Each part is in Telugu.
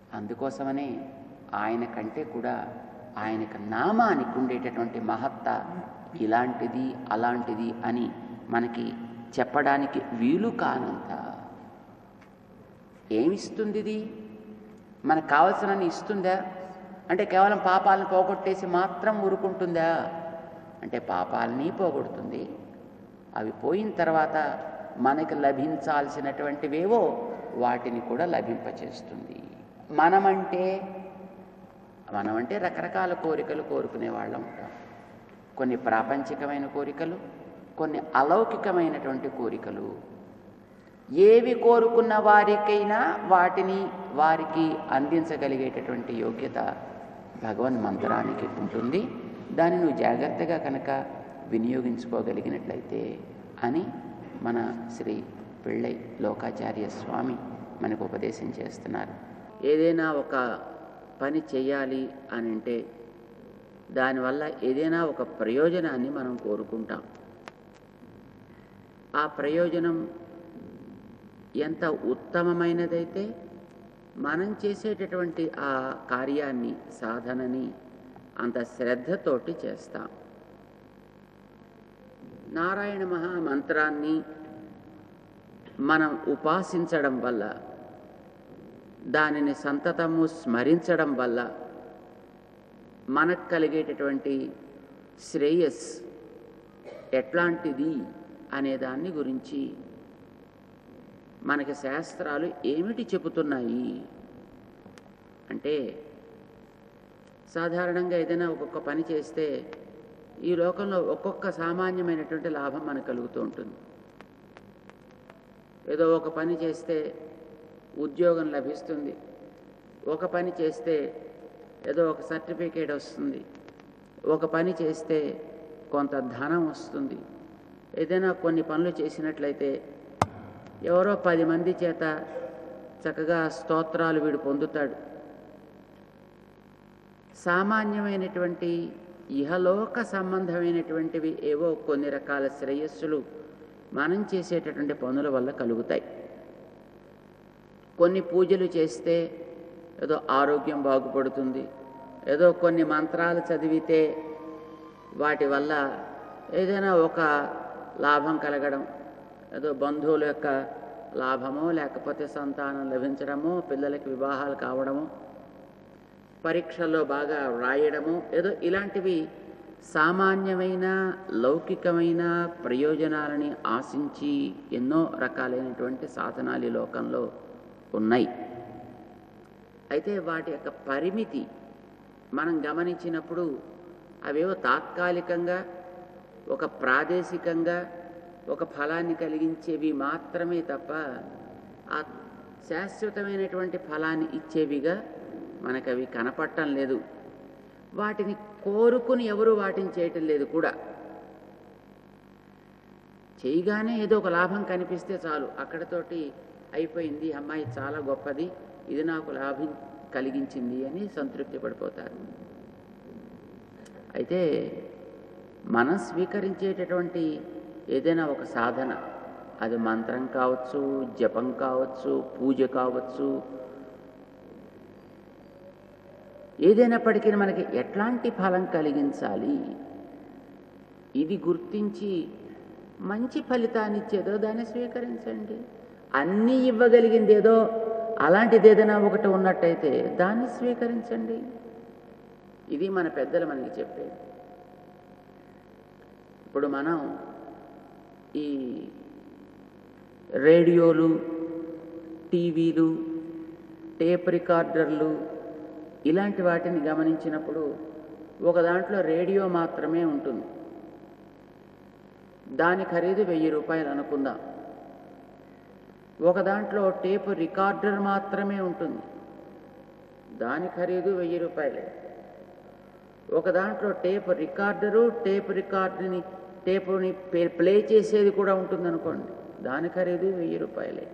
అందుకోసమనే ఆయన కంటే కూడా ఆయనకు నామానికి ఉండేటటువంటి మహత్త ఇలాంటిది అలాంటిది అని మనకి చెప్పడానికి వీలు కానంత ఏమిస్తుంది ఇది మనకు కావలసినన్ని ఇస్తుందా అంటే కేవలం పాపాలను పోగొట్టేసి మాత్రం ఊరుకుంటుందా అంటే పాపాలని పోగొడుతుంది అవి పోయిన తర్వాత మనకు లభించాల్సినటువంటివేవో వాటిని కూడా లభింపచేస్తుంది మనమంటే మనమంటే రకరకాల కోరికలు కోరుకునే వాళ్ళం ఉంటాం కొన్ని ప్రాపంచికమైన కోరికలు కొన్ని అలౌకికమైనటువంటి కోరికలు ఏవి కోరుకున్న వారికైనా వాటిని వారికి అందించగలిగేటటువంటి యోగ్యత భగవన్ మంత్రానికి ఉంటుంది దాన్ని నువ్వు జాగ్రత్తగా కనుక వినియోగించుకోగలిగినట్లయితే అని మన శ్రీ పిళ్ళై లోకాచార్య స్వామి మనకు ఉపదేశం చేస్తున్నారు ఏదైనా ఒక పని చేయాలి అని అంటే దానివల్ల ఏదైనా ఒక ప్రయోజనాన్ని మనం కోరుకుంటాం ఆ ప్రయోజనం ఎంత ఉత్తమమైనదైతే మనం చేసేటటువంటి ఆ కార్యాన్ని సాధనని అంత శ్రద్ధతోటి చేస్తాం నారాయణ మహామంత్రాన్ని మనం ఉపాసించడం వల్ల దానిని సంతతము స్మరించడం వల్ల మనకు కలిగేటటువంటి శ్రేయస్ ఎట్లాంటిది అనే దాన్ని గురించి మనకి శాస్త్రాలు ఏమిటి చెబుతున్నాయి అంటే సాధారణంగా ఏదైనా ఒక్కొక్క పని చేస్తే ఈ లోకంలో ఒక్కొక్క సామాన్యమైనటువంటి లాభం మనకు కలుగుతూ ఉంటుంది ఏదో ఒక పని చేస్తే ఉద్యోగం లభిస్తుంది ఒక పని చేస్తే ఏదో ఒక సర్టిఫికేట్ వస్తుంది ఒక పని చేస్తే కొంత ధనం వస్తుంది ఏదైనా కొన్ని పనులు చేసినట్లయితే ఎవరో పది మంది చేత చక్కగా స్తోత్రాలు వీడు పొందుతాడు సామాన్యమైనటువంటి ఇహలోక సంబంధమైనటువంటివి ఏవో కొన్ని రకాల శ్రేయస్సులు మనం చేసేటటువంటి పనుల వల్ల కలుగుతాయి కొన్ని పూజలు చేస్తే ఏదో ఆరోగ్యం బాగుపడుతుంది ఏదో కొన్ని మంత్రాలు చదివితే వాటి వల్ల ఏదైనా ఒక లాభం కలగడం ఏదో బంధువుల యొక్క లాభమో లేకపోతే సంతానం లభించడమో పిల్లలకి వివాహాలు కావడమో పరీక్షల్లో బాగా వ్రాయడము ఏదో ఇలాంటివి సామాన్యమైన లౌకికమైన ప్రయోజనాలని ఆశించి ఎన్నో రకాలైనటువంటి సాధనాలు ఈ లోకంలో ఉన్నాయి అయితే వాటి యొక్క పరిమితి మనం గమనించినప్పుడు అవేవో తాత్కాలికంగా ఒక ప్రాదేశికంగా ఒక ఫలాన్ని కలిగించేవి మాత్రమే తప్ప ఆ శాశ్వతమైనటువంటి ఫలాన్ని ఇచ్చేవిగా మనకు అవి కనపడటం లేదు వాటిని కోరుకుని ఎవరు వాటిని చేయటం లేదు కూడా చేయగానే ఏదో ఒక లాభం కనిపిస్తే చాలు అక్కడతోటి అయిపోయింది అమ్మాయి చాలా గొప్పది ఇది నాకు లాభం కలిగించింది అని సంతృప్తి పడిపోతారు అయితే మనం స్వీకరించేటటువంటి ఏదైనా ఒక సాధన అది మంత్రం కావచ్చు జపం కావచ్చు పూజ కావచ్చు ఏదైనప్పటికీ మనకి ఎట్లాంటి ఫలం కలిగించాలి ఇది గుర్తించి మంచి ఫలితాన్ని ఇచ్చేదో దాన్ని స్వీకరించండి అన్నీ ఇవ్వగలిగింది ఏదో అలాంటిది ఏదైనా ఒకటి ఉన్నట్టయితే దాన్ని స్వీకరించండి ఇది మన పెద్దలు మనకి చెప్పేది ఇప్పుడు మనం ఈ రేడియోలు టీవీలు టేప్ రికార్డర్లు ఇలాంటి వాటిని గమనించినప్పుడు ఒక దాంట్లో రేడియో మాత్రమే ఉంటుంది దాని ఖరీదు వెయ్యి రూపాయలు అనుకుందాం ఒక దాంట్లో టేప్ రికార్డర్ మాత్రమే ఉంటుంది దాని ఖరీదు వెయ్యి రూపాయలే ఒక దాంట్లో టేప్ రికార్డరు టేప్ రికార్డుని టేపుని ప్లే చేసేది కూడా ఉంటుంది అనుకోండి దాని ఖరీదు వెయ్యి రూపాయలే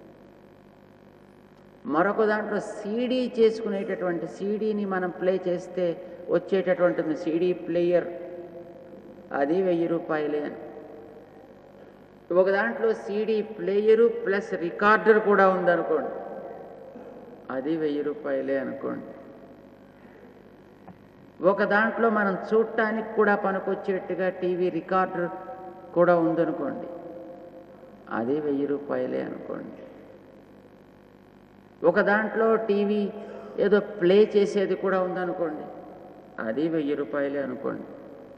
మరొక దాంట్లో సీడీ చేసుకునేటటువంటి సీడీని మనం ప్లే చేస్తే వచ్చేటటువంటి సీడీ ప్లేయర్ అది వెయ్యి రూపాయలే అని ఒక దాంట్లో సీడీ ప్లేయరు ప్లస్ రికార్డర్ కూడా ఉందనుకోండి అది వెయ్యి రూపాయలే అనుకోండి ఒక దాంట్లో మనం చూడటానికి కూడా పనికొచ్చేట్టుగా టీవీ రికార్డర్ కూడా ఉందనుకోండి అది వెయ్యి రూపాయలే అనుకోండి ఒక దాంట్లో టీవీ ఏదో ప్లే చేసేది కూడా ఉందనుకోండి అది వెయ్యి రూపాయలే అనుకోండి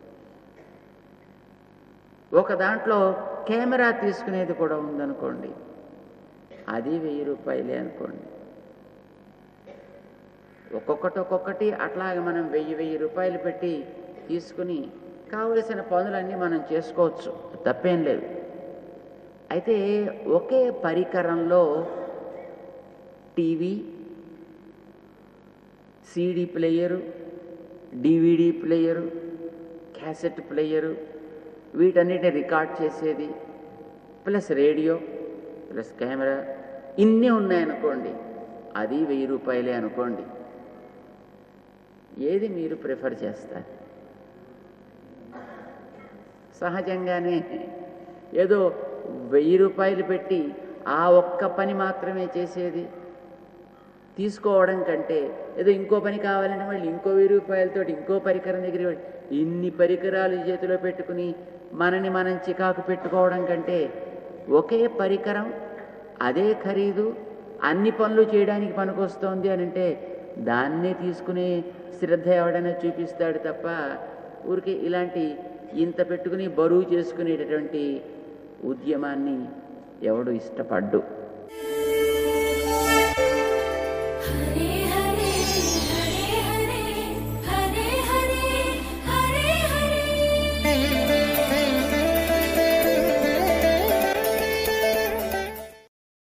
ఒక దాంట్లో కెమెరా తీసుకునేది కూడా ఉందనుకోండి అది వెయ్యి రూపాయలే అనుకోండి ఒక్కొక్కటి ఒక్కొక్కటి అట్లాగే మనం వెయ్యి వెయ్యి రూపాయలు పెట్టి తీసుకుని కావలసిన పనులన్నీ మనం చేసుకోవచ్చు తప్పేం లేదు అయితే ఒకే పరికరంలో TV CD player DVD player cassette player వీటన్నిటిని రికార్డ్ చేసేది ప్లస్ రేడియో ప్లస్ కెమెరా ఇన్ని ఉన్నాయనుకోండి అది వెయ్యి రూపాయలే అనుకోండి ఏది మీరు ప్రిఫర్ చేస్తారు సహజంగానే ఏదో వెయ్యి రూపాయలు పెట్టి ఆ ఒక్క పని మాత్రమే చేసేది తీసుకోవడం కంటే ఏదో ఇంకో పని కావాలంటే మళ్ళీ ఇంకో వెయ్యి రూపాయలతో ఇంకో పరికరం దగ్గర వెళ్ళి ఇన్ని పరికరాలు చేతిలో పెట్టుకుని మనని మనం చికాకు పెట్టుకోవడం కంటే ఒకే పరికరం అదే ఖరీదు అన్ని పనులు చేయడానికి పనికొస్తోంది అని అంటే దాన్నే తీసుకునే శ్రద్ధ ఎవడైనా చూపిస్తాడు తప్ప ఊరికే ఇలాంటి ఇంత పెట్టుకుని బరువు చేసుకునేటటువంటి ఉద్యమాన్ని ఎవడు ఇష్టపడ్డు హరే